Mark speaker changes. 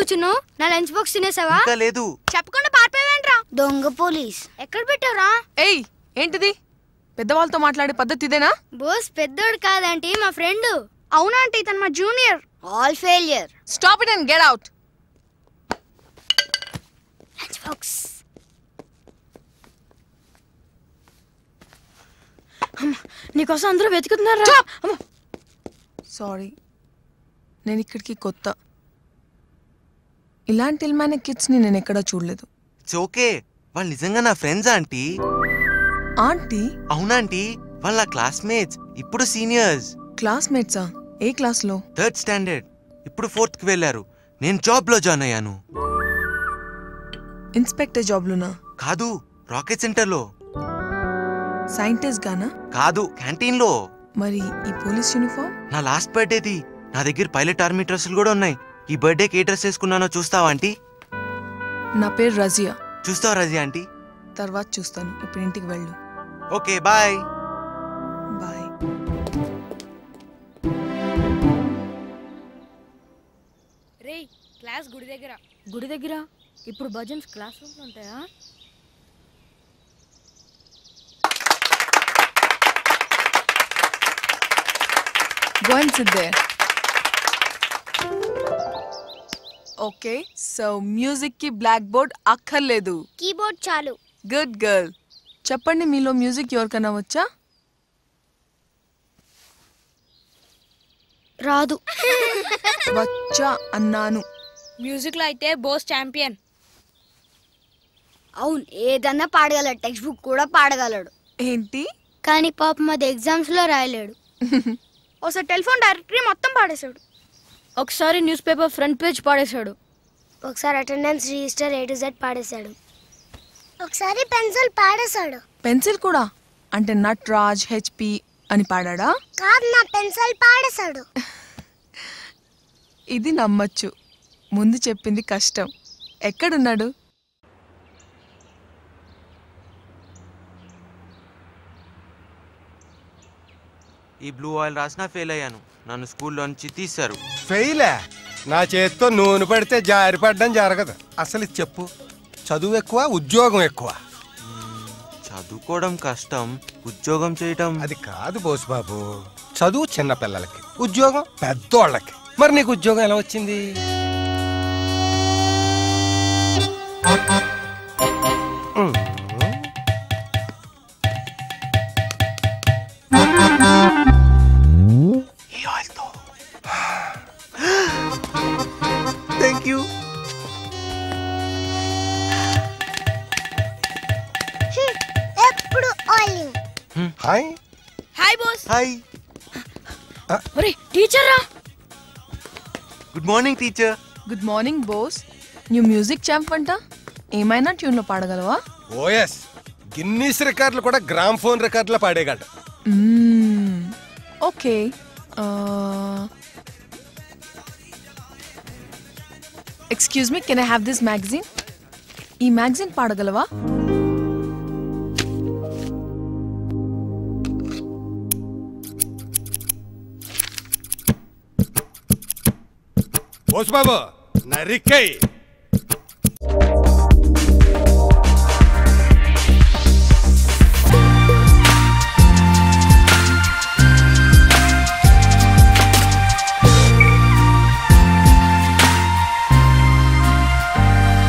Speaker 1: చిన్ను నా lunch box తినేసావా
Speaker 2: ఇంకా లేదు
Speaker 1: చెప్పకుండా పారిపోయావేంట్రా దొంగ పోలీస్ ఎక్కడ పెట్టావురా
Speaker 3: ఏయ్ ఏంటిది పెద్దవాళ్ళతో మాట్లాడే పద్ధతి ఇదేనా
Speaker 1: బోస్ పెద్దోడు కాదంటే మా ఫ్రెండ్ అవునా అంటే ఇతను మా junior all failure
Speaker 3: stop it and get out
Speaker 1: lunch box నీకోసం అందరూ వెతుకుతున్నారా
Speaker 3: సారీ నేను ఇక్కడికి కొత్త ఇలాంటి ఇల్మైన కిడ్స్ని నేను ఎక్కడా చూడలేదు
Speaker 2: ఇట్స్ ఓకే వాళ్ళు నిజంగా నా ఫ్రెండ్స్ ఆంటీ
Speaker 3: ఆంటీ
Speaker 2: అవునాంటీ వాళ్ళ క్లాస్మేట్స్ ఇప్పుడు సీనియర్స్
Speaker 3: క్లాస్మేట్సా ఏ క్లాస్లో
Speaker 2: థర్డ్ స్టాండర్డ్ ఇప్పుడు ఫోర్త్ కి వెళ్ళారు నేను జాబ్ లో జాయిన్ అయ్యాను
Speaker 3: ఇన్స్పెక్టర్ జాబ్లోనా
Speaker 2: కాదు రాకెట్ సెంటర్ లో
Speaker 3: సైంటిస్ట్ గానా
Speaker 2: కాదు క్యాంటీన్ లో
Speaker 3: మరి ఈ పోలీస్ యూనిఫామ్
Speaker 2: నా లాస్ట్ బర్త్డేది నా దగ్గర పైలట్ ఆర్మీ డ్రెస్సులు కూడా ఉన్నాయి ఈ బర్త్డేకి ఏ డ్రెస్ వేసుకున్నానో చూస్తావా ఆంటీ
Speaker 3: నా పేరు రజియా
Speaker 2: చూస్తావా రజీ ఆంటీ
Speaker 3: తర్వాత చూస్తాను ఇప్పుడు ఇంటికి వెళ్ళు
Speaker 2: ఓకే బాయ్
Speaker 3: బాయ్
Speaker 1: రే క్లాస్ గుడి దగ్గర గుడి దగ్గర ఇప్పుడు భజన్స్ క్లాస్ రూమ్లో ఉంటాయా
Speaker 3: Go and sit there. Okay so music కి బ్లాక్ బోర్డ్ అక్కర్లేదు
Speaker 1: కీబోర్డ్ చాలు
Speaker 3: గుడ్ గర్ల్ చెప్పండి మీలో మ్యూజిక్ ఎవరికైనా వచ్చా
Speaker 1: రాదు
Speaker 3: వచ్చా అన్నాను
Speaker 1: మ్యూజిక్ లో అయితే బోస్ ఛాంపియన్ అవును ఏదన్నా పాడగలడు టెక్స్ట్ బుక్ కూడా పాడగలడు
Speaker 3: ఏంటి
Speaker 1: కానీ పాపం అది ఎగ్జామ్స్ లో రాయలేడు ఒకసారి టెలిఫోన్ డైరెక్టరీ మొత్తం పాడేశాడు ఒకసారి న్యూస్ పేపర్ ఫ్రంట్ పేజ్ పాడేశాడు
Speaker 4: ఒకసారి attendance register A to Z పాడేశాడు ఒకసారి పెన్సిల్ పాడేశాడు
Speaker 3: పెన్సిల్ కూడా అంటే నట్ రాజ్ హెచ్పి అని పాడా
Speaker 4: కాదు నా పెన్సిల్ పాడేశాడు
Speaker 3: ఇది నమ్మచ్చు ముందు చెప్పింది కష్టం ఎక్కడున్నాడు
Speaker 2: ఈ బ్లూ ఆయిల్ రాసినా ఫెయిల్ అయ్యాను నన్ను స్కూల్లో నుంచి తీశారు
Speaker 5: ఫెయిలే నా చేత్తో నూనె పడితే జారి పడ్డం జరగదు అసలు ఇది చెప్పు చదువు ఎక్కువ ఉద్యోగం ఎక్కువ
Speaker 2: చదువుకోవడం కష్టం ఉద్యోగం చేయటం
Speaker 5: అది కాదు బోసు బాబు చదువు చిన్న పిల్లలకి ఉద్యోగం పెద్దోళ్ళకి మరి నీకు ఉద్యోగం ఎలా వచ్చింది ఉమ్.
Speaker 2: ఈ ఆయిల్తో థ్యాంక్ యూ
Speaker 4: ఎప్పుడు oil
Speaker 5: hi
Speaker 1: hi Bose
Speaker 2: hi
Speaker 1: ఒరే టీచర్ రా
Speaker 2: good morning teacher
Speaker 3: good morning Bose new music champ అంట ఏమైనా ట్యూన్లో పాడగలవా
Speaker 5: ఓఎస్ గిన్నీస్ రికార్డులు కూడా గ్రామ్ ఫోన్ రికార్డులో పాడేయగలడు
Speaker 3: okay excuse me can I have this magazine ఈ మ్యాగజైన్ పాడగలవా
Speaker 5: బోసు బాబు నరిక్కై